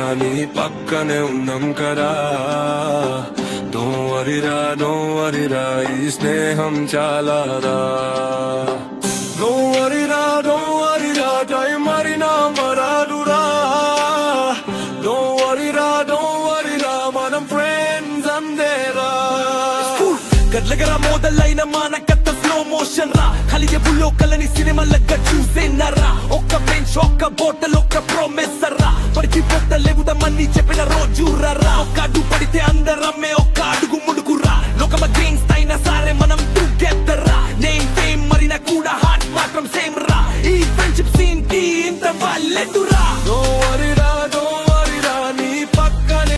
నీ పక్కనే ఉన్నాం కదా దోవరిరా దోవరిరా ఈ స్నేహం చాలారా దోవరిరా దోవరిరా టైం మరినా మరాదురా దోవరిరా దోవరిరా మనం ఫ్రెండ్స్ అందేరా గడ్లగర మొదలైన మానకత్త స్లో మోషన్ రా కలియబుల్లో కలని సినిమాలగా చూసేనరా ఒక్క బెంచ్ ఒక్క బోటల్ ఒక్క ప్రొమెసర్ రా పడిచి పొట్ట లేవుదమ్మని చెప్పిన రోజు రా ఒక్క అడ్డు పడితే అందరమ్మే ఒక్క